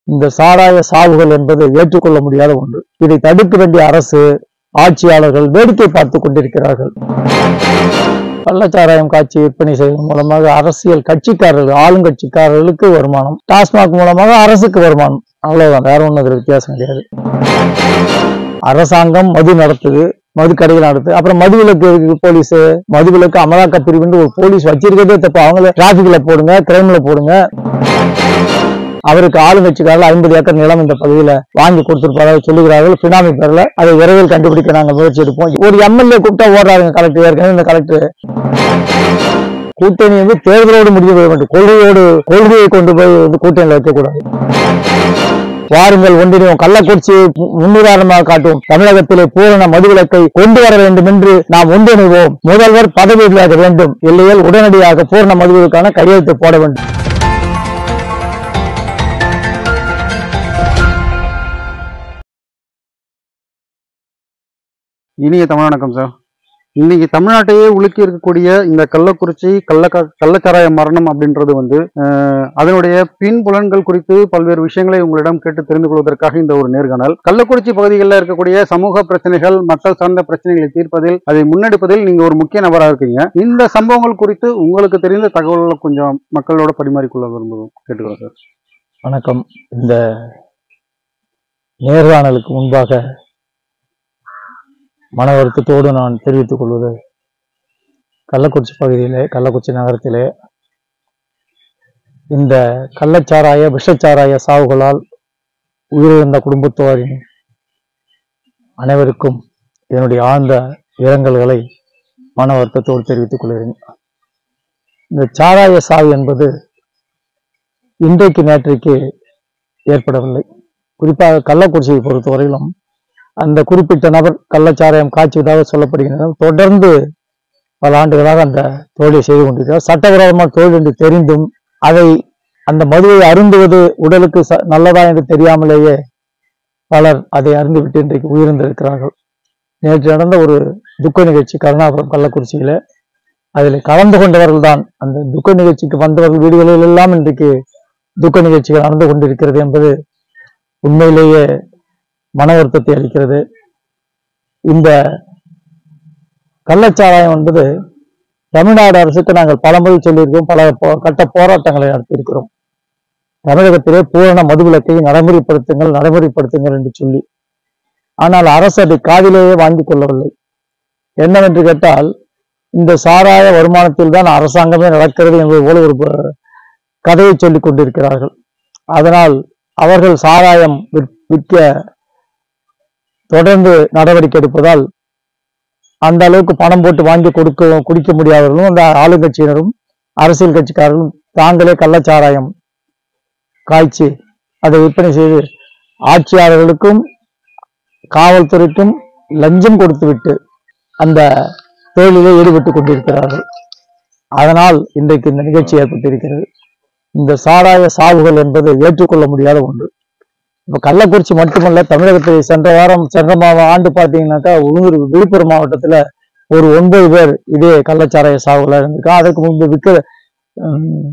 இந்த சாராய சாவுகள் என்பது ஏற்றுக்கொள்ள முடியாத ஒன்று இதை தடுக்க வேண்டிய அரசு ஆட்சியாளர்கள் வேடிக்கை பார்த்து கொண்டிருக்கிறார்கள் கள்ளச்சாராயம் காட்சி விற்பனை செய்வதன் மூலமாக அரசியல் கட்சிக்காரர்கள் ஆளுங்கட்சிக்காரர்களுக்கு வருமானம் டாஸ்மாக் மூலமாக அரசுக்கு வருமானம் அவ்வளவுதான் வேற ஒன்றும் அதுல வித்தியாசம் கிடையாது அரசாங்கம் மது நடத்துது மது கடைகள் நடத்துது அப்புறம் மதுவிலக்கு இருக்கு போலீஸ் மதுவிலக்கு அமலாக்க பிரிவுன்னு ஒரு போலீஸ் வச்சிருக்கிறதே தப்பு அவங்கள டிராபிக்ல போடுங்க கிரைம்ல போடுங்க அவருக்கு ஆளுங்கட்சிக்காரர்கள் ஐம்பது ஏக்கர் நிலம் இந்த பகுதியில வாங்கி கொடுத்திருப்பதாக சொல்லுகிறார்கள் பினாமி பேர்ல அதை விரைவில் கண்டுபிடிக்க நாங்க முயற்சி எடுப்போம் ஒரு எம்எல்ஏ கூப்பிட்டா ஓடுறாருங்க கலெக்டர் ஏற்கனவே இந்த கலெக்டர் கூட்டணி வந்து தேர்தலோடு முடிவு செய்ய வேண்டும் கொள்கையோடு கொள்கையை கொண்டு போய் வந்து கூட்டணியில் வைக்கக்கூடாது வாருங்கள் ஒன்றிணைவோம் கள்ளக்குறிச்சி மு- முன்னுதாரணமாக காட்டுவோம் தமிழகத்திலே பூரண மதுவிலக்கை கொண்டு வர வேண்டும் என்று நாம் ஒன்றிணைவோம் முதல்வர் பதவி விலக வேண்டும் இல்லையேல் உடனடியாக பூரண மதுவிலக்கான கையெழுத்து போட வேண்டும் இனிய தமிழ் வணக்கம் சார் இன்னைக்கு தமிழ்நாட்டையே உலுக்கி இருக்கக்கூடிய இந்த கள்ளக்குறிச்சி கள்ள கள்ளச்சாராய மரணம் அப்படின்றது வந்து அஹ், அதனுடைய பின்புலன்கள் குறித்து பல்வேறு விஷயங்களை உங்களிடம் கேட்டு தெரிந்து கொள்வதற்காக இந்த ஒரு நேர்காணல் கள்ளக்குறிச்சி பகுதிகளில் இருக்கக்கூடிய சமூக பிரச்சனைகள் மக்கள் சார்ந்த பிரச்சனைகளை தீர்ப்பதில் அதை முன்னெடுப்பதில் நீங்க ஒரு முக்கிய நபராக இருக்கீங்க இந்த சம்பவங்கள் குறித்து உங்களுக்கு தெரிந்த தகவல்களை கொஞ்சம் மக்களோட பரிமாறிக்கொள்ள விரும்புவோம் கேட்டுக்கிறோம் சார் வணக்கம் இந்த நேர்காணலுக்கு முன்பாக மன வருத்தத்தோடு நான் தெரிவித்துக் கொள்வது கள்ளக்குறிச்சி பகுதியிலே கள்ளக்குறிச்சி நகரத்திலே இந்த கள்ளச்சாராய விஷச்சாராய சாவுகளால் உயிரிழந்த குடும்பத்தோரின் அனைவருக்கும் என்னுடைய ஆழ்ந்த இரங்கல்களை மன வருத்தத்தோடு தெரிவித்துக் கொள்கிறேன் இந்த சாராய சாவு என்பது இன்றைக்கு நேற்றைக்கு ஏற்படவில்லை குறிப்பாக கள்ளக்குறிச்சியை பொறுத்தவரையிலும் அந்த குறிப்பிட்ட நபர் கள்ளச்சாராயம் காய்ச்சுவதாக சொல்லப்படுகிறது தொடர்ந்து பல ஆண்டுகளாக அந்த தொழிலை செய்து கொண்டிருக்கிறார் சட்டவிரோதமான தொழில் என்று தெரிந்தும் அதை அந்த மதுவை அருந்துவது உடலுக்கு ச- நல்லதா என்று தெரியாமலேயே பலர் அதை அருந்துவிட்டு இன்றைக்கு உயிரிழந்திருக்கிறார்கள் நேற்று நடந்த ஒரு துக்க நிகழ்ச்சி கருணாபுரம் கள்ளக்குறிச்சியில அதில் கலந்து கொண்டவர்கள் தான் அந்த துக்க நிகழ்ச்சிக்கு வந்தவர்கள் வீடுகளில் எல்லாம் இன்றைக்கு துக்க நிகழ்ச்சிகள் நடந்து கொண்டிருக்கிறது என்பது உண்மையிலேயே மன வருத்தத்தை அளிக்கிறது இந்த கள்ளச்சாராயம் என்பது தமிழ்நாடு அரசுக்கு நாங்கள் பலமுறை சொல்லியிருக்கோம் பல போ- கட்ட போராட்டங்களை நடத்தியிருக்கிறோம் தமிழகத்திலே பூரண மதுவிலக்கை நடைமுறைப்படுத்துங்கள் நடைமுறைப்படுத்துங்கள் என்று சொல்லி ஆனால் அரசு அதை காதிலேயே வாங்கிக் கொள்ளவில்லை என்னவென்று கேட்டால் இந்த சாராய வருமானத்தில் தான் அரசாங்கமே நடக்கிறது என்பது போல ஒரு ப- கதையை சொல்லிக் கொண்டிருக்கிறார்கள் அதனால் அவர்கள் சாராயம் விற்- விற்க தொடர்ந்து நடவடிக்கை எடுப்பதால் அந்த அளவுக்கு பணம் போட்டு வாங்கி கொடுக்க குடிக்க முடியாதவர்களும் அந்த ஆளுங்கட்சியினரும் அரசியல் கட்சிக்காரர்களும் தாங்களே கள்ளச்சாராயம் காய்ச்சி அதை விற்பனை செய்து ஆட்சியாளர்களுக்கும் காவல்துறைக்கும் லஞ்சம் கொடுத்துவிட்டு அந்த தொழிலிலே ஈடுபட்டுக் கொண்டிருக்கிறார்கள் அதனால் இன்றைக்கு இந்த நிகழ்ச்சி ஏற்பட்டிருக்கிறது இந்த சாராய சாவுகள் என்பது ஏற்றுக்கொள்ள முடியாத ஒன்று இப்ப கள்ளக்குறிச்சி மட்டுமல்ல தமிழகத்தில் சென்ற வாரம் சென்ற மா- ஆண்டு பாத்தீங்கன்னாக்கா உள்ளூர் விழுப்புரம் மாவட்டத்துல ஒரு ஒன்பது பேர் இதே கள்ளச்சாராய சாவுகளா இருந்திருக்கா அதற்கு முன்பு விற்க உம்,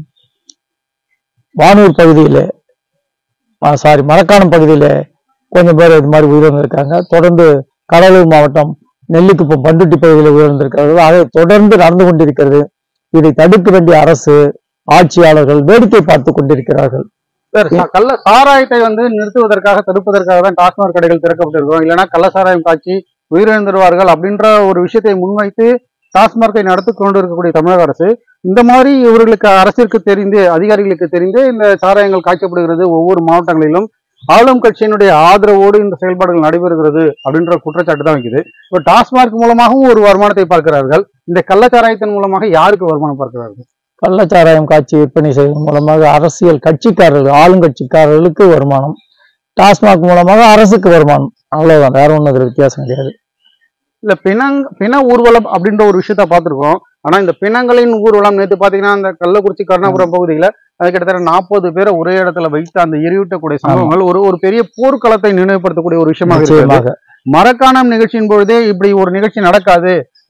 வானூர் பகுதியிலே சாரி மரக்காணம் பகுதியிலே கொஞ்சம் பேர் இது மாதிரி உயிரிழந்திருக்காங்க தொடர்ந்து கடலூர் மாவட்டம் நெல்லிக்குப்பம் பண்டுட்டி பகுதியில் உயிரிழந்திருக்கிறார்கள் அதை தொடர்ந்து நடந்து கொண்டிருக்கிறது இதை தடுக்க வேண்டிய அரசு ஆட்சியாளர்கள் வேடிக்கை பார்த்து கொண்டிருக்கிறார்கள் சார் ச- கள்ள சாராயத்தை வந்து நிறுத்துவதற்காக தடுப்பதற்காக தான் டாஸ்மாக் கடைகள் திறக்கப்பட்டிருக்கும் இல்லைன்னா கள்ள சாராயம் காய்ச்சி உயிரிழந்துருவார்கள் அப்படின்ற ஒரு விஷயத்தை முன்வைத்து டாஸ்மார்க்கை நடத்தி கொண்டு இருக்கக்கூடிய தமிழக அரசு இந்த மாதிரி இவர்களுக்கு அரசிற்கு தெரிந்து அதிகாரிகளுக்கு தெரிந்து இந்த சாராயங்கள் காய்ச்சப்படுகிறது ஒவ்வொரு மாவட்டங்களிலும் ஆளும் கட்சியினுடைய ஆதரவோடு இந்த செயல்பாடுகள் நடைபெறுகிறது அப்படின்ற குற்றச்சாட்டு தான் வைக்குது இப்போ டாஸ்மார்க் மூலமாகவும் ஒரு வருமானத்தை பார்க்கிறார்கள் இந்த கள்ளச்சாராயத்தின் மூலமாக யாருக்கு வருமானம் பார்க்கிறார்கள் கள்ளச்சாராயம் காட்சி விற்பனை செய்வதன் மூலமாக அரசியல் கட்சிக்காரர்கள் ஆளுங்கட்சிக்காரர்களுக்கு வருமானம் டாஸ்மாக் மூலமாக அரசுக்கு வருமானம் அவ்வளவுதான் வேற ஒன்றும் அதுல வித்தியாசம் கிடையாது இல்ல பிணங் பிண ஊர்வலம் அப்படின்ற ஒரு விஷயத்த பார்த்திருக்கோம் ஆனா இந்த பிணங்களின் ஊர்வலம் நேற்று பாத்தீங்கன்னா அந்த கள்ளக்குறிச்சி கருணாபுரம் பகுதியில அது கிட்டத்தட்ட நாற்பது பேரை ஒரே இடத்துல வைத்து அந்த எரியூட்டக்கூடிய சம்பவங்கள் ஒரு ஒரு பெரிய போர்க்களத்தை நினைவுபடுத்தக்கூடிய ஒரு விஷயமாக இருக்கிறது நிச்சயமாக மரக்காணம் நிகழ்ச்சியின் பொழுதே இப்படி ஒரு நிகழ்ச்சி நடக்காது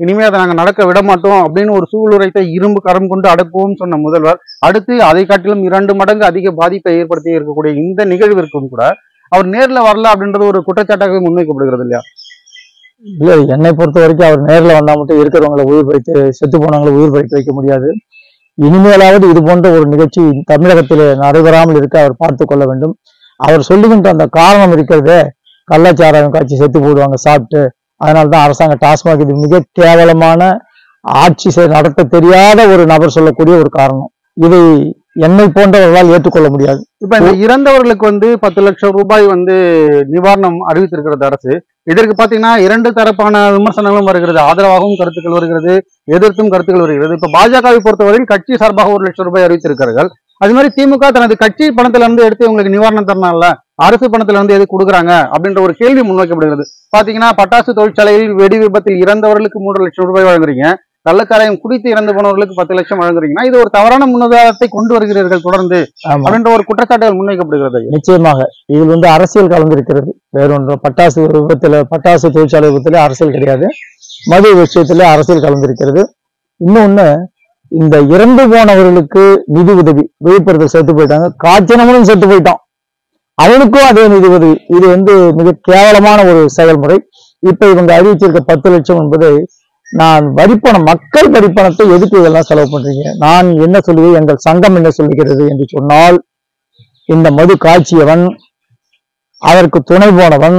இனிமே அதை நாங்க நடக்க விட மாட்டோம் அப்படின்னு ஒரு சூளுரைத்தை இரும்பு கரம் கொண்டு அடக்குவோம் சொன்ன முதல்வர் அடுத்து அதை காட்டிலும் இரண்டு மடங்கு அதிக பாதிப்பை ஏற்படுத்தி இருக்கக்கூடிய இந்த நிகழ்விற்கும் கூட அவர் நேர்ல வரல அப்படின்றது ஒரு குற்றச்சாட்டாகவே முன்வைக்கப்படுகிறது இல்லையா இல்ல என்னை பொறுத்த வரைக்கும் அவர் நேர்ல வந்தா மட்டும் இருக்கிறவங்களை உயிர் பறித்து செத்து போனவங்களை உயிர் பறித்து வைக்க முடியாது இனிமேலாவது இது போன்ற ஒரு நிகழ்ச்சி தமிழகத்தில் நடைபெறாமல் இருக்க அவர் பார்த்து கொள்ள வேண்டும் அவர் சொல்லுகின்ற அந்த காரணம் இருக்கிறதே கள்ளச்சாராயம் காய்ச்சி செத்து போடுவாங்க சாப்பிட்டு அதனால தான் அரசாங்க டாஸ்மாக் இது மிக கேவலமான ஆட்சி செய்- நடத்த தெரியாத ஒரு நபர் சொல்லக்கூடிய ஒரு காரணம் இதை என்னை போன்றவர்களால் ஏற்றுக்கொள்ள முடியாது இப்ப இந்த இறந்தவர்களுக்கு வந்து பத்து லட்சம் ரூபாய் வந்து நிவாரணம் அறிவித்திருக்கிறது அரசு இதற்கு பாத்தீங்கன்னா இரண்டு தரப்பான விமர்சனங்களும் வருகிறது ஆதரவாகவும் கருத்துக்கள் வருகிறது எதிர்த்தும் கருத்துக்கள் வருகிறது இப்ப பாஜகவை பொறுத்தவரையில் கட்சி சார்பாக ஒரு லட்சம் ரூபாய் அறிவித்திருக்கிறார்கள் அது மாதிரி திமுக தனது கட்சி பணத்துல இருந்து எடுத்து உங்களுக்கு நிவாரணம் தரணும்ல அரசு பணத்துல இருந்து எது கொடுக்குறாங்க அப்படின்ற ஒரு கேள்வி முன்வைக்கப்படுகிறது பாத்தீங்கன்னா பட்டாசு தொழிற்சாலையில் வெடி விபத்தில் இறந்தவர்களுக்கு மூன்று லட்சம் ரூபாய் வழங்குறீங்க கள்ளச்சாராயம் குடித்து இறந்து போனவர்களுக்கு பத்து லட்சம் வழங்குறீங்கன்னா இது ஒரு தவறான முன்னுதாரணத்தை கொண்டு வருகிறீர்கள் தொடர்ந்து ஆமா அப்படின்ற ஒரு குற்றச்சாட்டுகள் முன்வைக்கப்படுகிறது ஐயா. நிச்சயமாக இதில் வந்து அரசியல் கலந்திருக்கிறது வேறொன்றும் பட்டாசு விபத்துல பட்டாசு தொழிற்சாலை விபத்துல அரசியல் கிடையாது மது விஷயத்துல அரசியல் கலந்திருக்கிறது இன்னொன்னு இந்த இறந்து போனவர்களுக்கு நிதி உதவி விழுப்புரத்தில் செத்து போயிட்டாங்க காய்ச்சனவனும் செத்து போயிட்டான் அவனுக்கும் அதே நிதி உதவி இது வந்து மிக கேவலமான ஒரு செயல்முறை இப்ப இவங்க அறிவிச்சிருக்க பத்து லட்சம் என்பது நான் வரிப்பணம் மக்கள் வரிப்பணத்தை எதுக்கு இதெல்லாம் செலவு பண்றீங்க நான் என்ன சொல்லுவேன் எங்கள் சங்கம் என்ன சொல்லுகிறது என்று சொன்னால் இந்த மது காய்ச்சியவன் அதற்கு துணை போனவன்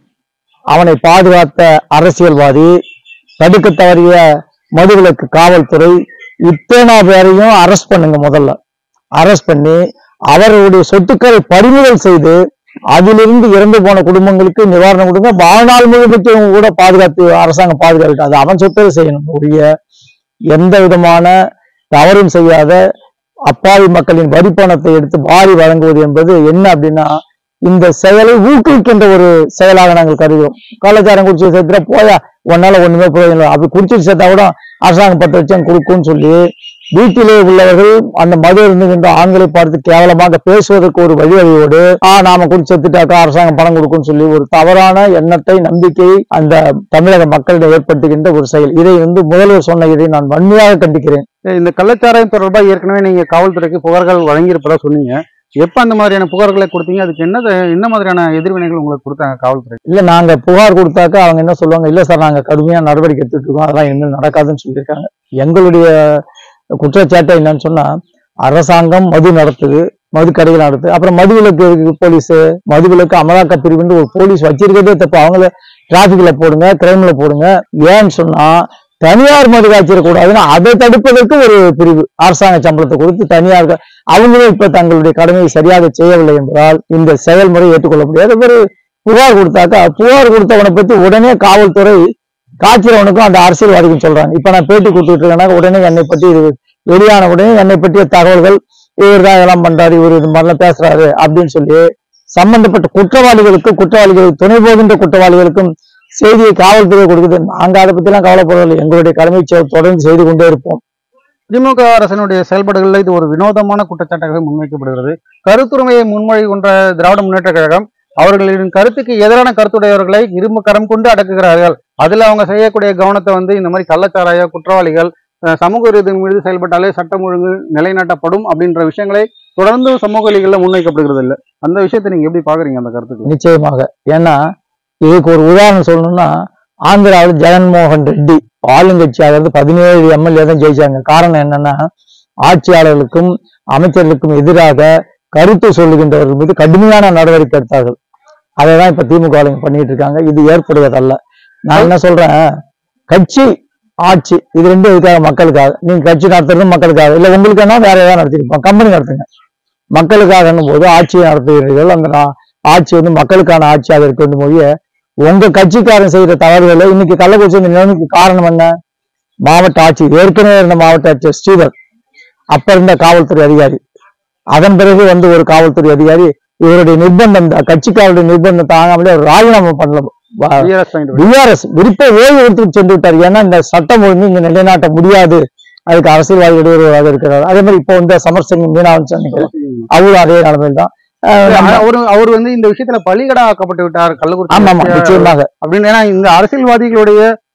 அவனை பாதுகாத்த அரசியல்வாதி தடுக்க தவறிய மதுவிலக்கு காவல்துறை இத்தனை பேரையும் அரெஸ்ட் பண்ணுங்க முதல்ல அரெஸ்ட் பண்ணி அவர்களுடைய சொத்துக்களை பறிமுதல் செய்து அதிலிருந்து இறந்து போன குடும்பங்களுக்கு நிவாரணம் கொடுங்க வாழ்நாள் முழுவதும் கூட பாதுகாத்து அரசாங்கம் பாதுகாக்கட்டும் அது அவன் சொத்தை செய்யணும் ஒழிய எந்த விதமான தவறும் செய்யாத அப்பாவி மக்களின் வரிப்பணத்தை எடுத்து வாரி வழங்குவது என்பது என்ன அப்படின்னா இந்த செயலை ஊக்குவிக்கின்ற ஒரு செயலாக நாங்கள் கருதுகிறோம் கள்ளச்சாரம் குடிச்சு சேர்த்துற போயா உன்னால ஒண்ணுமே பிரயோஜனம் இல்லை. அப்படி குடிச்சிட்டு சேர்த்தா கூட அரசாங்கம் பத்து லட்சம் கொடுக்கும்னு சொல்லி வீட்டிலே உள்ளவர்கள் அந்த மது இருந்துகின்ற ஆண்களை பார்த்து கேவலமாக பேசுவதற்கு ஒரு வழிவகையோடு ஆ நாம குடிச்சு செத்துட்டாக்கா அரசாங்கம் பணம் கொடுக்கும்னு சொல்லி ஒரு தவறான எண்ணத்தை நம்பிக்கையை அந்த தமிழக மக்களிடம் ஏற்படுத்துகின்ற ஒரு செயல் இதை வந்து முதல்வர் சொன்ன இதை நான் வன்மையாக கண்டிக்கிறேன் இந்த கள்ளச்சாராயம் தொடர்பா ஏற்கனவே நீங்க காவல்துறைக்கு புகார்கள் வழங்கியிருப்பதா சொன்னீங்க எப்ப அந்த மாதிரியான புகார்களை கொடுத்தீங்க அதுக்கு என்ன என்ன மாதிரியான எதிர்வினைகள் உங்களுக்கு கொடுத்தாங்க காவல்துறை இல்ல நாங்க புகார் கொடுத்தாக்க அவங்க என்ன சொல்லுவாங்க இல்ல சார் நாங்க கடுமையா நடவடிக்கை எடுத்துட்டு இருக்கோம் அதெல்லாம் இனிமேல் நடக்காதுன்னு சொல்லியிருக்காங்க எங்களுடைய குற்றச்சாட்டு என்னன்னு சொன்னா அரசாங்கம் மது நடத்துது மது கடைகள் நடத்துது அப்புறம் மதுவிலக்கு இருக்கு போலீஸ் மதுவிலக்கு அமலாக்க பிரிவுன்னு ஒரு போலீஸ் வச்சிருக்கிறதே தப்பு அவங்கள டிராபிக்ல போடுங்க கிரைம்ல போடுங்க ஏன்னு சொன்னா தனியார் மது காய்ச்சிடக்கூடாதுன்னு அதை தடுப்பதற்கு ஒரு பிரிவு அரசாங்க சம்பளத்தை கொடுத்து தனியார் க- அவங்களும் இப்ப தங்களுடைய கடமையை சரியாக செய்யவில்லை என்பதால் இந்த செயல்முறை ஏற்றுக்கொள்ள முடியாது ஒரு புகார் கொடுத்தாக்கா புகார் கொடுத்தவனை பத்தி உடனே காவல்துறை காய்ச்சறவனுக்கும் அந்த அரசியல்வாதிக்கும் சொல்றாங்க இப்ப நான் பேட்டி கொடுத்துட்டு இருக்கேன்னா உடனே என்னை பற்றி இது வெளியான உடனே என்னை பற்றிய தகவல்கள் இவர் தான் இதெல்லாம் பண்றாரு இவர் இது மாதிரிலாம் பேசுறாரு அப்படின்னு சொல்லி சம்பந்தப்பட்ட குற்றவாளிகளுக்கு குற்றவாளிகளுக்கு துணை போகின்ற குற்றவாளிகளுக்கும் செய்தியை காவல்துறை கொடுக்குது நாங்க அதை பத்தி எல்லாம் கவலைப்படவில்லை எங்களுடைய கடமை செ- தொடர்ந்து செய்து கொண்டே இருப்போம் திமுக அரசினுடைய செயல்பாடுகளில் இது ஒரு வினோதமான குற்றச்சாட்டாகவே முன்வைக்கப்படுகிறது கருத்துரிமையை முன்மொழி கொண்ட திராவிட முன்னேற்ற கழகம் அவர்களின் கருத்துக்கு எதிரான கருத்துடையவர்களை இரும்பு கரம் கொண்டு அடக்குகிறார்கள் அதுல அவங்க செய்யக்கூடிய கவனத்தை வந்து இந்த மாதிரி கள்ளச்சாராய குற்றவாளிகள் அஹ், சமூக விரோதம் மீது செயல்பட்டாலே சட்டம் ஒழுங்கு நிலைநாட்டப்படும் அப்படின்ற விஷயங்களை தொடர்ந்து சமூக வழிகளில் முன்வைக்கப்படுகிறது இல்ல அந்த விஷயத்தை நீங்க எப்படி பாக்குறீங்க அந்த கருத்துக்கு நிச்சயமாக ஏன்னா இதுக்கு ஒரு உதாரணம் சொல்லணும்னா ஆந்திராவில் ஜெகன்மோகன் ரெட்டி ஆளுங்கட்சியாக இருந்து பதினேழு எம்எல்ஏ தான் ஜெயிச்சாங்க காரணம் என்னன்னா ஆட்சியாளர்களுக்கும் அமைச்சர்களுக்கும் எதிராக கருத்து சொல்லுகின்றவர்கள் மீது கடுமையான நடவடிக்கை எடுத்தார்கள் அதை தான் இப்ப திமுக ஆளுங்க பண்ணிட்டு இருக்காங்க இது ஏற்படுவதல்ல நான் என்ன சொல்றேன் கட்சி ஆட்சி இது ரெண்டும் இதுக்காக மக்களுக்காக நீங்க கட்சி நடத்துறது மக்களுக்காக இல்ல உங்களுக்குன்னா வேற ஏதாவது நடத்திருப்போம் கம்பெனி நடத்துங்க மக்களுக்காக போது ஆட்சியை நடத்துகிறீர்கள் அந்த நா- ஆட்சி வந்து மக்களுக்கான ஆட்சியாக இருக்க வேண்டும் ஒழிய உங்க கட்சிக்காரன் செய்யற தவறுகளை இன்னைக்கு கள்ளக்குறிச்சி இந்த நிலைமைக்கு காரணம் என்ன மாவட்ட ஆட்சி ஏற்கனவே இருந்த மாவட்ட ஆட்சியர் ஸ்ரீதர் அப்ப இருந்த காவல்துறை அதிகாரி அதன் பிறகு வந்து ஒரு காவல்துறை அதிகாரி இவருடைய நிர்பந்தம் தான் கட்சிக்காரருடைய நிர்பந்தம் தாங்காமலே அவர் ராஜினாமா பண்ணல டிஆர்எஸ் பாயிண்ட் பிஆர்எஸ் விருப்ப ஓய்வு எடுத்துட்டு சென்று விட்டார் ஏன்னா இந்த சட்டம் ஒழுங்கு இங்க நிலைநாட்ட முடியாது அதுக்கு அரசியல்வாதி இடையூறுவாக இருக்கிறார் அதே மாதிரி இப்போ இந்த சமர் சிங் மீனாவன் சொன்னீங்க அவரும் அதே நிலைமையில் தான் அஹ் நம்ம- அவரு அவர் வந்து இந்த விஷயத்துல பலிகடா ஆக்கப்பட்டு விட்டார் கள்ளக்குறிச்சி ஆமா ஆமா ஆட்சியாளர் நிச்சயமாக அப்படின்னு ஏன்னா இந்த அரசியல்வாதிகளுடைய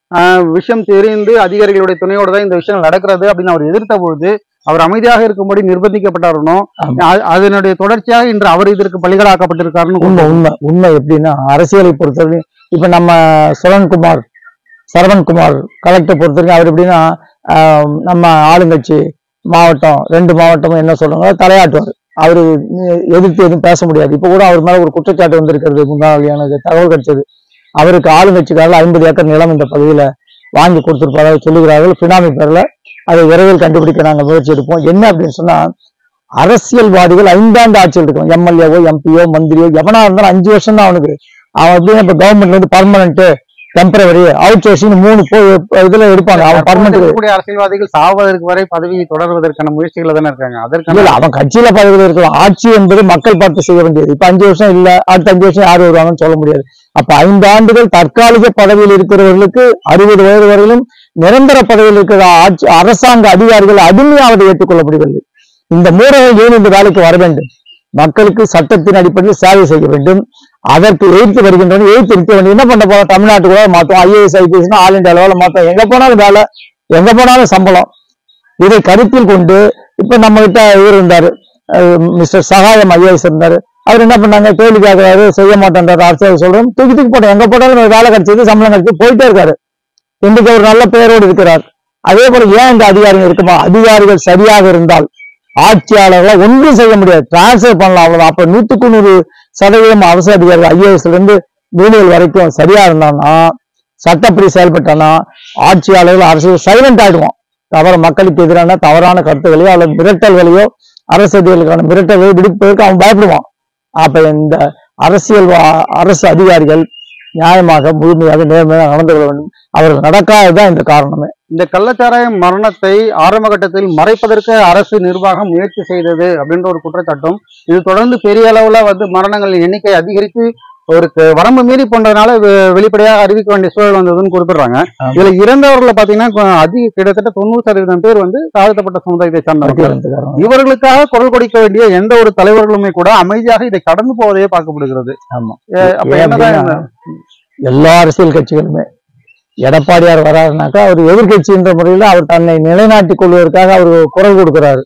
ஆஹ் விஷயம் தெரிந்து அதிகாரிகளுடைய துணையோட தான் இந்த விஷயம் நடக்கிறது அப்படின்னு அவர் எதிர்த்த பொழுது அவர் அமைதியாக இருக்கும்படி நிர்பந்திக்கப்பட்டாருனோ ஆமா. அ- அதனுடைய தொடர்ச்சியாக இன்று அவர் இதற்கு பலிகளாக்கப்பட்டிருக்காருன்னு உண்மை உண்மை உண்மை எப்படின்னா அரசியலை பொறுத்தவரைக்கும் இப்ப நம்ம சுரன்குமார் சரவண்குமார் கலெக்டர் பொறுத்தவரைக்கும் அவர் எப்படின்னா ஆஹ், நம்ம ஆளுங்கட்சி மாவட்டம் ரெண்டு மாவட்டமும் என்ன சொல்றாங்க தலையாட்டுவார் அவரு எதிர்த்து எதுவும் பேச முடியாது இப்ப கூட அவர் மேல ஒரு குற்றச்சாட்டு வந்திருக்கிறது முன்னாள் எனக்கு தகவல் கிடைச்சது அவருக்கு ஆளுங்கட்சிக்காரர்கள் ஐம்பது ஏக்கர் நிலம் இந்த பகுதியில வாங்கி கொடுத்திருப்பதாக சொல்லுகிறார்கள் பினாமி பேர்ல அதை விரைவில் கண்டுபிடிக்க நாங்கள் முயற்சி எடுப்போம் என்ன அப்படின்னு சொன்னா அரசியல்வாதிகள் ஐந்தாண்டு ஆட்சியில் இருக்கும் எம்எல்ஏவோ எம்பியோ மந்திரியோ எவனா இருந்தாலும் அஞ்சு வருஷம் தான் அவனுக்கு அவன் எப்படின்னா இப்ப கவர்மெண்ட்ல வந்து பர்மனன்ட் டெம்பரவரி அவுட் சோர்சிங் மூணு போ- இதுல எடுப்பாங்க அவன் தற்போது பர்மனன்ட் இருக்கக்கூடிய அரசியல்வாதிகள் சாவதற்கு வரை பதவியை தொடர்வதற்கான முயற்சிகளை தானே இருக்காங்க இல்ல அதற்கான இல்ல, அவன் கட்சியில பதவியில் இருக்கலாம் ஆட்சி என்பது மக்கள் பார்த்து செய்ய வேண்டியது இப்ப அஞ்சு வருஷம் இல்ல அடுத்த அஞ்சு வருஷம் யார் வருவாங்கன்னு சொல்ல முடியாது அப்ப ஐந்து ஆண்டுகள் தற்காலிக பதவியில் இருக்கிறவர்களுக்கு அறுபது வயது வரையிலும் நிரந்தர பதவியில் இருக்கிற ஆட்சி அரசாங்க அதிகாரிகள் அடிமையாவதை ஏற்றுக்கொள்ளப்படவில்லை இந்த மூடர்கள் ஏன் இந்த வேலைக்கு வர வேண்டும் மக்களுக்கு சட்டத்தின் அடிப்படையில் சேவை செய்ய வேண்டும் அதற்கு எதிர்த்து வருகின்றன எதிர்த்து இருக்க வேண்டும் என்ன பண்ண போறோம் தமிழ்நாட்டுக்குள்ள மாத்தோம் ஐஏஎஸ் ஐபிஎஸ் ஆல் இந்தியா லெவலில் மாத்தோம் எங்க போனாலும் வேலை எங்க போனாலும் சம்பளம் இதை கருத்தில் கொண்டு இப்ப நம்ம கிட்ட இவர் இருந்தாரு அஹ் மிஸ்டர் சகாயம் ஐஏஎஸ் இருந்தாரு அவர் என்ன பண்ணாங்க கேள்வி கேட்கிறாரு செய்ய மாட்டேன்றாரு அரசியல் சொல்றோம் தூக்கி தூக்கி போட்டோம் எங்க போட்டாலும் வேலை கிடைச்சது சம்பளம் கிடைச்சது போயிட்டே இருக்காரு இன்னைக்கு ஒரு நல்ல பெயரோடு இருக்கிறார் அதே போல ஏன் இந்த அதிகாரிகள் இருக்குமா அதிகாரிகள் சரியாக இருந்தால் ஆட்சியாளர்களை ஒன்றும் செய்ய முடியாது டிரான்ஸ்ஃபர் பண்ணலாம் அவ்வளவுதான் அப்ப நூத்துக்கு நூறு சதவீதம் அரசு அதிகாரிகள் ஐஏஎஸ்ல இருந்து ஜூனியர் வரைக்கும் சரியா இருந்தான்னா சட்டப்படி செயல்பட்டானா ஆட்சியாளர்கள் அரசு சைலண்ட் ஆயிடுவோம் தவற மக்களுக்கு எதிரான தவறான கருத்துக்களையோ அல்லது மிரட்டல்களையோ அரசு அதிகாரிகளுக்கான மிரட்டல்களை விடுப்பதற்கு அவன் பயப்படுவான் அப்ப இந்த அரசியல் வா- அரசு அதிகாரிகள் நியாயமாக முழுமையாக நேர்மையாக நடந்து கொள்ள வேண்டும் அவர்கள் நடக்காததுதான் இந்த காரணமே இந்த கள்ளச்சாராயம் மரணத்தை ஆரம்ப கட்டத்தில் மறைப்பதற்கு அரசு நிர்வாகம் முயற்சி செய்தது அப்படின்ற ஒரு குற்றச்சாட்டும் இது தொடர்ந்து பெரிய அளவுல வந்து மரணங்களின் எண்ணிக்கை அதிகரித்து ஒரு க- வரம்பு மீறி போன்றதுனால வெ- வெளிப்படையாக அறிவிக்க வேண்டிய சூழல் வந்ததுன்னு குறிப்பிடுறாங்க ஆமா. இதுல இறந்தவர்களை பாத்தீங்கன்னா கொ- அதிக கிட்டத்தட்ட தொண்ணூறு சதவீதம் பேர் வந்து தாழ்த்தப்பட்ட சமுதாயத்தை சார்ந்தவர்கள் பட்டியலினத்துக்காரங்க. இவர்களுக்காக குரல் கொடுக்க வேண்டிய எந்த ஒரு தலைவர்களுமே கூட அமைதியாக இதை கடந்து போவதையே பார்க்கப்படுகிறது ஆமா அஹ் அப்ப ஏன் என்னதான் அப்படின்னா, எல்லா அரசியல் கட்சிகளுமே எடப்பாடியார் வராருனாக்கா அவர் எதிர்க்கட்சின்ற முறையில் அவர் தன்னை நிலைநாட்டிக் கொள்வதற்காக அவர் குரல் கொடுக்கிறாரு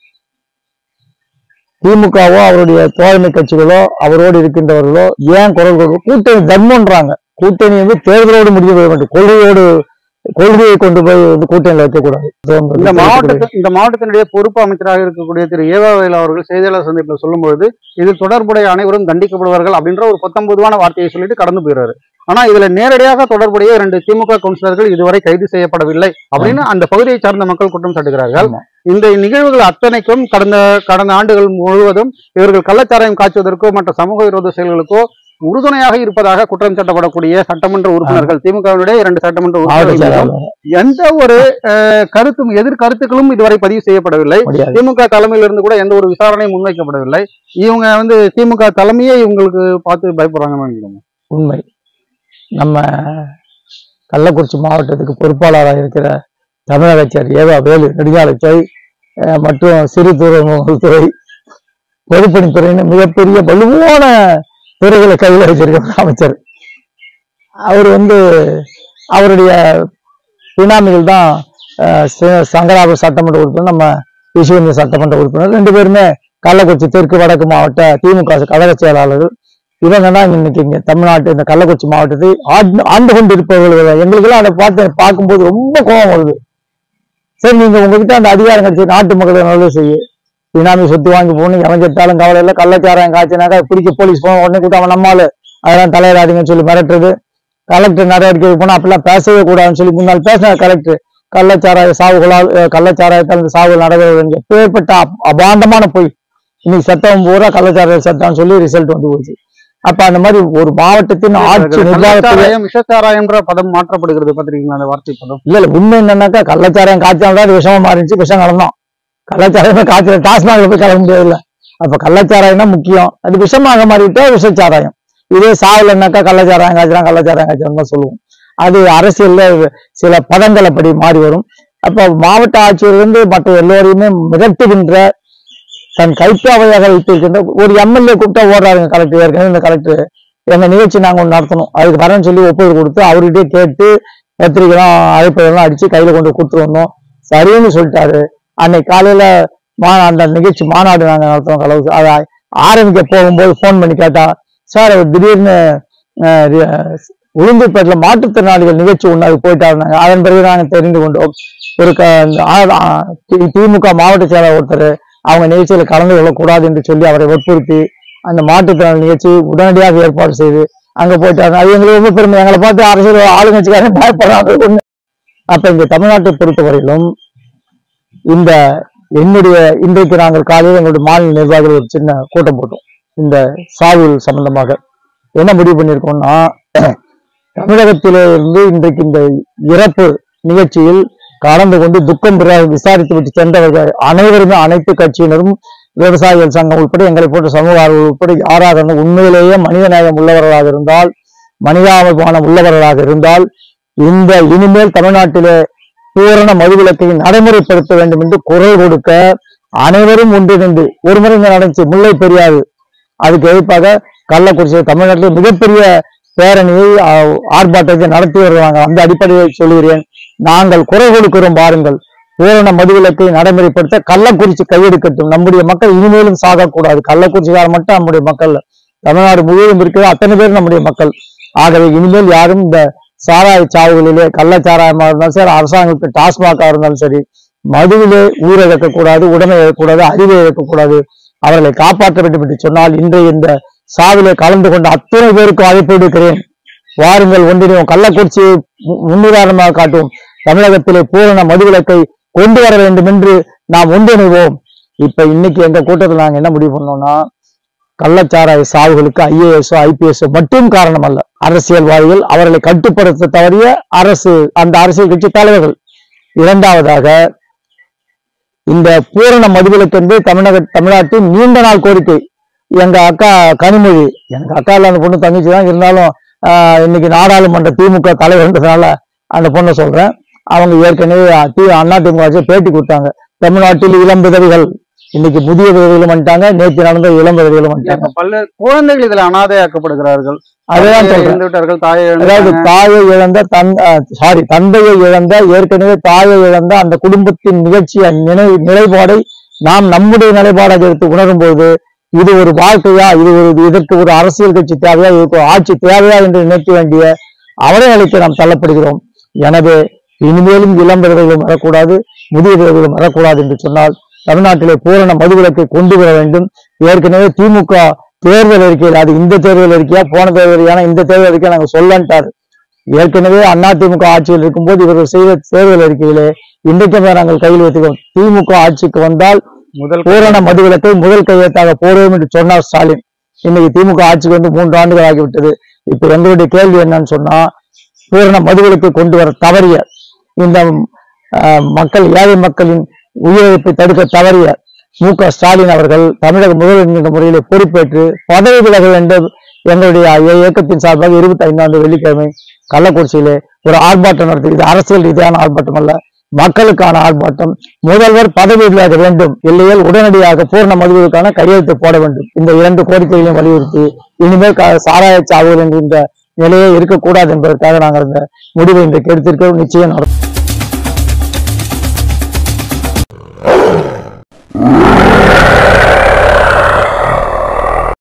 திமுகவோ அவருடைய தோழமை கட்சிகளோ அவரோடு இருக்கின்றவர்களோ ஏன் குரல் கொடுக்க கூட்டணி தர்மம்ன்றாங்க கூட்டணி வந்து தேர்தலோடு முடிவு செய்ய வேண்டும் கொள்கையோடு கொள்கையை கொண்டு போய் வந்து கூட்டணியில் வைக்கக்கூடாது இந்த மாவட்டத்தில் இந்த மாவட்டத்தினுடைய பொறுப்பு அமைச்சராக இருக்கக்கூடிய திரு ஏவாவேல் அவர்கள் செய்தியாளர் சந்திப்பில் சொல்லும்பொழுது இதில் தொடர்புடைய அனைவரும் தண்டிக்கப்படுவார்கள் அப்படின்ற ஒரு பத்தொன்பதுவான வார்த்தையை சொல்லிட்டு கடந்து போயிடுறாரு ஆனா இதுல நேரடியாக தொடர்புடைய இரண்டு திமுக கவுன்சிலர்கள் இதுவரை கைது செய்யப்படவில்லை அப்படின்னு அந்த பகுதியை சார்ந்த மக்கள் குற்றம் சாட்டுகிறார்கள் ஆமா. இந்த நிகழ்வுகள் அத்தனைக்கும் கடந்த கடந்த ஆண்டுகள் முழுவதும் இவர்கள் கள்ளச்சாராயம் காய்ச்சுவதற்கோ மற்ற சமூக விரோத செயல்களுக்கோ உறுதுணையாக இருப்பதாக குற்றம் சாட்டப்படக்கூடிய சட்டமன்ற உறுப்பினர்கள் திமுகவினுடைய இரண்டு சட்டமன்ற மாவட்ட உறுப்பினர்கள் மீதும் செயலாளர் எந்த ஒரு அஹ், கருத்தும் எதிர் கருத்துக்களும் இதுவரை பதிவு செய்யப்படவில்லை முடியாது திமுக தலைமையில இருந்து கூட எந்த ஒரு விசாரணையும் முன்வைக்கப்படவில்லை இவங்க வந்து திமுக தலைமையே இவங்களுக்கு பார்த்து பயப்படுறாங்கன்னு நினைக்கிறோம் உண்மை நம்ம கள்ளக்குறிச்சி மாவட்டத்துக்கு பொறுப்பாளராக இருக்கிற தமிழக அமைச்சர் ஏவா வேலு நெடுஞ்சாலைத்துறை அஹ், மற்றும் சிறு துறை பொதுப்பணித்துறைன்னு மிகப்பெரிய வலுவான துறைகளை கையில் வச்சிருக்கிற அமைச்சர் அவர் வந்து அவருடைய பினாமிகள் தான் அஹ், ச- சங்கராபுர சட்டமன்ற உறுப்பினர் நம்ம விஸ்வந்த சட்டமன்ற உறுப்பினர் ரெண்டு பேருமே கள்ளக்குறிச்சி தெற்கு வடக்கு மாவட்ட திமுக கழக செயலாளர்கள் இவங்க தான் இன்னைக்கு இங்க தமிழ்நாட்டு இந்த கள்ளக்குறிச்சி மாவட்டத்தை ஆண்டு ஆண்டு கொண்டு இருப்பவர்கள் எங்களுக்கெல்லாம் அதை பார்த்து பார்க்கும்போது ரொம்ப கோபம் வருது சரி நீங்க உங்ககிட்ட அந்த அதிகாரம் கிடைச்சி நாட்டு மக்களை நல்லது செய்ய பினாமி சொத்து வாங்கி போகணும் எவன் செத்தாலும் கவலை இல்லை கள்ளச்சாராயம் காய்ச்சினாக்கா பிடிக்க போலீஸ் போன உடனே கூட்டம் அவன் நம்மால அதெல்லாம் தலையிடாதீங்கன்னு சொல்லி மிரட்டுறது கலெக்டர் நடவடிக்கை போனா அப்படிலாம் பேசவே கூடாதுன்னு சொல்லி முன்னால் பேசினார் கலெக்டர் கள்ளச்சாராய சாவுகளால் அஹ், கள்ளச்சாராயத்தால் இந்த சாவுகள் நடக்கிறது எப்பேற்பட்ட அப்- அபாண்டமான பொய் இன்னைக்கு சட்டம் பூரா கள்ளச்சாராய சட்டம்னு சொல்லி ரிசல்ட் வந்து போச்சு அப்ப அந்த மாதிரி ஒரு மாவட்டத்தின் ஆட்சி நிர்வாகத்தில் கள்ளச்சாராயம் விஷச்சாராயம்ன்ற பதம் மாற்றப்படுகிறது பாத்திருக்கீங்களா அந்த வார்த்தை பதம் இல்ல இல்ல உண்மை என்னன்னாக்கா கள்ளச்சாராயம் காய்ச்சாலும் அது விஷமா மாறிடுச்சு விஷம் கலந்தான் கள்ளச்சாராயமே காய்ச்சல டாஸ்மாக்ல போய் கலக்க முடியாது அப்ப கள்ளச்சாராயம் தான் முக்கியம் அது விஷமாக மாறிவிட்டா விஷச்சாராயம் இதே சாவலன்னாக்கா கள்ளச்சாராயம் காய்ச்சலாம் கள்ளச்சாராயம் காய்ச்சலாம் தான் சொல்லுவோம் அது அரசியல்ல சில பதங்கள் அப்படி மாறி வரும் அப்ப மாவட்ட ஆட்சியர் வந்து மற்ற எல்லோரையுமே மிரட்டுகின்ற தன் கைப்பாவையாக வைத்திருக்கின்ற ஒரு எம்எல்ஏ கூப்பிட்டா ஓடுறாருங்க கலெக்டர் ஏற்கனவே இந்த கலெக்டர் எங்க நிகழ்ச்சி நாங்க ஒண்ணு நடத்தணும் அதுக்கு வரேன்னு சொல்லி ஒப்புதல் கொடுத்து அவர்கிட்டயே கேட்டு பத்திரிகைலாம் அழைப்பதெல்லாம் அடிச்சு கையில கொண்டு கொடுத்துட்டு வந்தோம் சரின்னு சொல்லிட்டாரு அன்னைக்கு காலையில மா அந்த நிகழ்ச்சி மாநாடு நாங்க நடத்துவோம் கலவு அதை ஆரம்பிக்க போகும்போது ஃபோன் பண்ணி கேட்டா சார் அவர் திடீர்னு அஹ், ரி- உளுந்தூர்பேட்டில் மாற்றுத்திறனாளிகள் நிகழ்ச்சி ஒன்று போயிட்டாருனாங்க அதன் பிறகு நாங்கள் தெரிந்து கொண்டோம் ஒரு க இந்த ஆ- ஆ- தி- திமுக மாவட்ட செயலாளர் ஒருத்தர் அவங்க நிகழ்ச்சியில கலந்து கொள்ளக்கூடாது என்று சொல்லி அவரை வற்புறுத்தி அந்த மாற்றுத்திறனாளி நிகழ்ச்சி உடனடியாக ஏற்பாடு செய்து அங்க போயிட்டாங்க அது எங்களுக்கு ரொம்ப பெருமை எங்களை பார்த்து அரசியல் ஆளுங்கட்சிக்காரன் பயப்படுறாங்க ஒண்ணு அப்ப இங்க தமிழ்நாட்டை பொறுத்தவரையிலும் இந்த என்னுடைய இன்றைக்கு நாங்கள் காலையில் எங்களுடைய மாநில நிர்வாகிகள் ஒரு சின்ன கூட்டம் போட்டோம் இந்த சாவில் சம்பந்தமாக என்ன முடிவு பண்ணியிருக்கோம்னா தமிழகத்திலே இருந்து இன்றைக்கு இந்த இறப்பு நிகழ்ச்சியில் கலந்து கொண்டு துக்கம் பிற- விசாரித்து விட்டு சென்றவர்கள் அனைவருமே அனைத்து கட்சியினரும் விவசாயிகள் சங்கம் உட்பட எங்களை போன்ற சமூக ஆர்வலர்கள் உட்பட யாராக இருந்தாலும் உண்மையிலேயே மனிதநேயம் உள்ளவர்களாக இருந்தால் மனிதாபிமானம் உள்ளவர்களாக இருந்தால் இந்த இனிமேல் தமிழ்நாட்டிலே பூரண மதுவிலக்கை நடைமுறைப்படுத்த வேண்டும் என்று குரல் கொடுக்க அனைவரும் ஒன்றிணைந்து ஒரு முறை இங்க நடந்துச்சு முல்லை பெரியாறு அதுக்கு எதிர்ப்பாக கள்ளக்குறிச்சி தமிழ்நாட்டில் மிகப்பெரிய பேரணியை ஆ- ஆர்ப்பாட்டத்தை நடத்தி வருவாங்க அந்த அடிப்படையில் சொல்லுகிறேன் நாங்கள் குரல் கொடுக்கிறோம் பாருங்கள் பூரண மதுவிலக்கை நடைமுறைப்படுத்த கள்ளக்குறிச்சி கையெடுக்கட்டும் நம்முடைய மக்கள் இனிமேலும் சாகக்கூடாது கள்ளக்குறிச்சிக்கார மட்டும் நம்முடைய மக்கள் இல்ல. தமிழ்நாடு முழுவதும் இருக்கிற அத்தனை பேர் நம்முடைய மக்கள் ஆகவே இனிமேல் யாரும் இந்த சாராய சாவுகளிலே கள்ளச்சாராயமா இருந்தாலும் சரி அரசாங்கத்துக்கு டாஸ்மாகா இருந்தாலும் சரி மதுவிலே உயிரிழக்கக்கூடாது உடமை இழக்கக்கூடாது அறிவை இழக்கக்கூடாது அவர்களை காப்பாற்ற வேண்டும் என்று சொன்னால் இன்றைய இந்த சாவிலே கலந்து கொண்ட அத்தனை பேருக்கு அழைப்பு விடுக்கிறேன் வாருங்கள் ஒன்றிணையும் கள்ளக்குறிச்சியை மு- முன்னுதாரணமாக காட்டுவோம் தமிழகத்திலே பூரண மதுவிலக்கை கொண்டு வர வேண்டும் என்று நாம் ஒன்றிணைவோம் இப்ப இன்னைக்கு எங்க கூட்டத்தில் நாங்க என்ன முடிவு பண்ணோம்னா கள்ளச்சாராய சாவுகளுக்கு ஐஏஎஸ் ஐபிஎஸ் மட்டும் காரணம் அல்ல அரசியல்வாதிகள் அவர்களை கட்டுப்படுத்த தவறிய அரசு அந்த அரசியல் கட்சி தலைவர்கள் இரண்டாவதாக இந்த பூரண மதுவிலக்கு என்பது தமிழக தமிழ்நாட்டின் நீண்ட நாள் கோரிக்கை எங்க அக்கா கனிமொழி எனக்கு அக்கா இல்ல அந்த பொண்ணு தங்கச்சி தான் இருந்தாலும் ஆஹ், இன்னைக்கு நாடாளுமன்ற திமுக தலைவர்ன்றதுனால அந்த பொண்ணை சொல்றேன் அவங்க ஏற்கனவே தி அண்ணா திமுக ஆட்சியை பேட்டி கொடுத்தாங்க தமிழ்நாட்டில் இளம் விதவைகள் இன்னைக்கு முதிய விதவைகளும் வந்துட்டாங்க நேற்று நடந்த இளம் விதவைகளும் வந்துட்டாங்க பல்வேறு குழந்தைகள் இதுல அனாதையாக்கப்படுகிறார்கள் அதுதான் தந்தையை சொல்றேன் இழந்து விட்டார்கள் தாயை அதாவது இழந்தாங்க. தாயை இழந்த தன் சாரி தந்தையை இழந்த ஏற்கனவே தாயை இழந்த அந்த குடும்பத்தின் நிகழ்ச்சிய நினை நிலைப்பாடை நாம் நம்முடைய நிலைப்பாடாக எடுத்து உணரும் போது இது ஒரு வாழ்க்கையா இது ஒரு இதற்கு ஒரு அரசியல் கட்சி தேவையா இதுக்கு ஒரு ஆட்சி தேவையா என்று நினைக்க வேண்டிய அவரை நிலைக்கு நாம் தள்ளப்படுகிறோம் எனவே இனிமேலும் இளம் விதவைகளும் வரக்கூடாது முதிய விதவைகளும் வரக்கூடாது என்று சொன்னால் தமிழ்நாட்டிலே பூரண மதுவிலக்கை கொண்டு வர வேண்டும் ஏற்கனவே திமுக தேர்தல் அறிக்கையில் அது இந்த தேர்தல் அறிக்கையா போன தேர்தல் அறிக்கையா இந்த தேர்தல் அறிக்கையா நாங்க சொல்லன்ட்டாரு ஏற்கனவே அதிமுக ஆட்சியில் இருக்கும்போது இவர்கள் செய்த தேர்தல் அறிக்கையிலே இன்றைக்கும் அதை நாங்கள் கையில் வைத்துக்கிறோம் திமுக ஆட்சிக்கு வந்தால் முதல் பூரண மதுவிலக்கை முதல் கையெழுத்தாக போடுவோம் என்று சொன்னார் ஸ்டாலின் இன்னைக்கு திமுக ஆட்சிக்கு வந்து மூன்று ஆண்டுகள் ஆகிவிட்டது இப்ப எங்களுடைய கேள்வி என்னன்னு சொன்னா பூரண மதுவிலக்கை கொண்டு வர தவறிய இந்த அஹ், மக்கள் ஏழை மக்களின் உயிரிழப்பை தடுக்க தவறிய மு க ஸ்டாலின் அவர்கள் தமிழக முதல்வர் என்கின்ற முறையிலே பொறுப்பேற்று பதவி விலக வேண்டும் எங்களுடைய இய- இயக்கத்தின் சார்பாக இருபத்தி ஐந்தாம் வெள்ளிக்கிழமை கள்ளக்குறிச்சியிலே ஒரு ஆர்ப்பாட்டம் நடத்தி இது அரசியல் ரீதியான ஆர்ப்பாட்டம் அல்ல மக்களுக்கான ஆர்ப்பாட்டம் முதல்வர் பதவி விலக வேண்டும் இல்லையேல் உடனடியாக பூர்ண மதுவிற்கான கையெழுத்து போட வேண்டும் இந்த இரண்டு கோரிக்கைகளையும் வலியுறுத்தி இனிமேல் க- சாராய சாவுகள் என்கின்ற நிலையே இருக்கக்கூடாது என்பதற்காக நாங்கள் இந்த முடிவை இன்றைக்கு எடுத்திருக்கிறோம் நிச்சயம் நடக்கும்